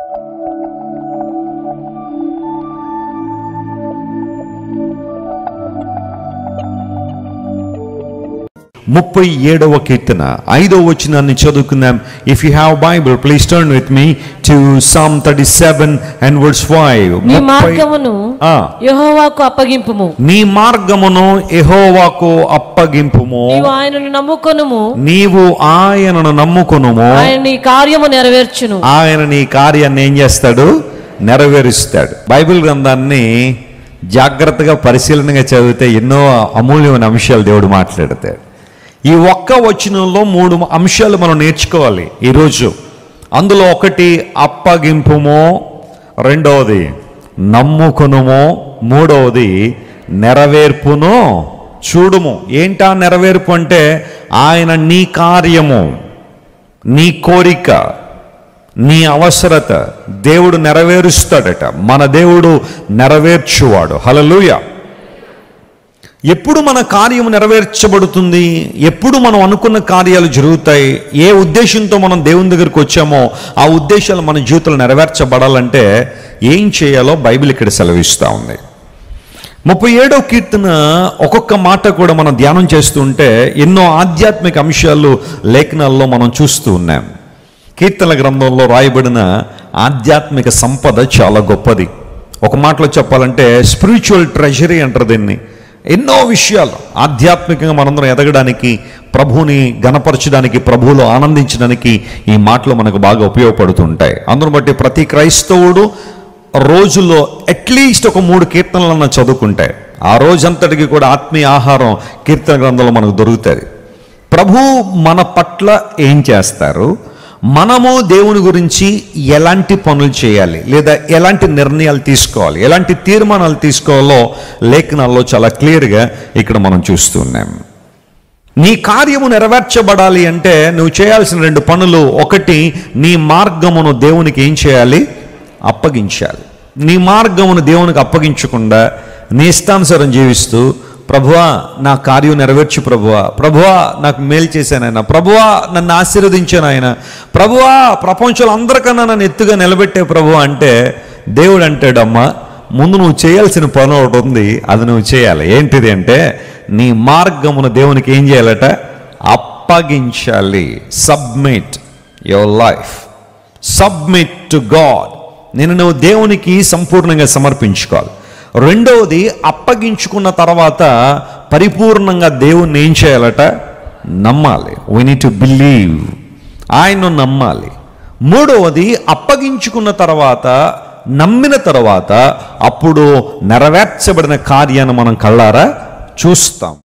ముప్పై ఏడవ కీర్తన ఐదవ వచనాన్ని చదువుకుందాం if you have Bible please turn with me to Psalm thirty seven and verse five నీ మార్గమును యెహోవాకు అప్పగింపుము నీ మార్గమును ఎహోవాకు అప్పగింపుము నీవు ఆయనను నమ్ముకొనుము నీవు ఆయనను నమ్ముకొనుము ఆయన నీ కార్యము నెరవేర్చును ఆయన నీ కార్యాన్ని ఏం చేస్తాడు నెరవేరుస్తాడు బైబిల్ గ్రంథాన్ని జాగ్రత్తగా పరిశీలనగా చదివితే ఎన్నో అమూల్యమైన అంశాలు దేవుడు మాట్లాడతాడు ఈ ఒక్క వచనంలో మూడు అంశాలు మనం నేర్చుకోవాలి ఈరోజు అందులో ఒకటి అప్పగింపుము రెండవది నమ్ముకునుము మూడవది నెరవేర్పును చూడుము ఏంటా నెరవేర్పు అంటే ఆయన నీ కార్యము నీ కోరిక నీ అవసరత దేవుడు నెరవేరుస్తాడట మన దేవుడు నెరవేర్చువాడు హలలుయ ఎప్పుడు మన కార్యం నెరవేర్చబడుతుంది ఎప్పుడు మనం అనుకున్న కార్యాలు జరుగుతాయి ఏ ఉద్దేశంతో మనం దేవుని దగ్గరికి వచ్చామో ఆ ఉద్దేశాలు మన జీవితంలో నెరవేర్చబడాలంటే ఏం చేయాలో బైబిల్ ఇక్కడ సెలవిస్తూ ఉంది ముప్పై ఏడవ కీర్తన ఒక్కొక్క మాట కూడా మనం ధ్యానం చేస్తుంటే ఎన్నో ఆధ్యాత్మిక అంశాలు లేఖనాల్లో మనం చూస్తూ ఉన్నాం కీర్తన గ్రంథంలో రాయబడిన ఆధ్యాత్మిక సంపద చాలా గొప్పది ఒక మాటలో చెప్పాలంటే స్పిరిచువల్ ట్రెజరీ అంటారు దీన్ని ఎన్నో విషయాలు ఆధ్యాత్మికంగా మనందరం ఎదగడానికి ప్రభువుని గణపరచడానికి ప్రభువులో ఆనందించడానికి ఈ మాటలు మనకు బాగా ఉపయోగపడుతుంటాయి అందును బట్టి ప్రతి క్రైస్తవుడు రోజుల్లో అట్లీస్ట్ ఒక మూడు కీర్తనలన్న చదువుకుంటే ఆ రోజంతటికి కూడా ఆత్మీయ ఆహారం కీర్తన గ్రంథంలో మనకు దొరుకుతుంది ప్రభు మన పట్ల ఏం చేస్తారు మనము దేవుని గురించి ఎలాంటి పనులు చేయాలి లేదా ఎలాంటి నిర్ణయాలు తీసుకోవాలి ఎలాంటి తీర్మానాలు తీసుకోవాలో లేఖనాల్లో చాలా క్లియర్గా ఇక్కడ మనం చూస్తున్నాం నీ కార్యము నెరవేర్చబడాలి అంటే నువ్వు చేయాల్సిన రెండు పనులు ఒకటి నీ మార్గమును దేవునికి ఏం చేయాలి అప్పగించాలి నీ మార్గమును దేవునికి అప్పగించకుండా నీ ఇష్టానుసారం జీవిస్తూ ప్రభువా నా కార్యం నెరవేర్చు ప్రభువా ప్రభువా నాకు మేలు చేశాను ఆయన ప్రభువా నన్ను ఆశీర్వదించాను ఆయన ప్రభువా ప్రపంచంలో అందరికన్నా నన్ను ఎత్తుగా నిలబెట్టే ప్రభువా అంటే దేవుడు అంటాడమ్మా ముందు నువ్వు చేయాల్సిన పని ఒకటి ఉంది అది నువ్వు చేయాలి ఏంటిది అంటే నీ మార్గమును దేవునికి ఏం చేయాలట అప్పగించాలి submit your life submit to God నేను నువ్వు దేవునికి సంపూర్ణంగా సమర్పించుకోవాలి రెండవది అప్పగించుకున్న తర్వాత పరిపూర్ణంగా దేవుణ్ణి ఏం చేయాలట నమ్మాలి వీ నీడ్ టు బిలీవ్ ఆయన్ను నమ్మాలి మూడవది అప్పగించుకున్న తర్వాత నమ్మిన తర్వాత అప్పుడు నెరవేర్చబడిన కార్యాన్ని మనం కళ్ళారా చూస్తాం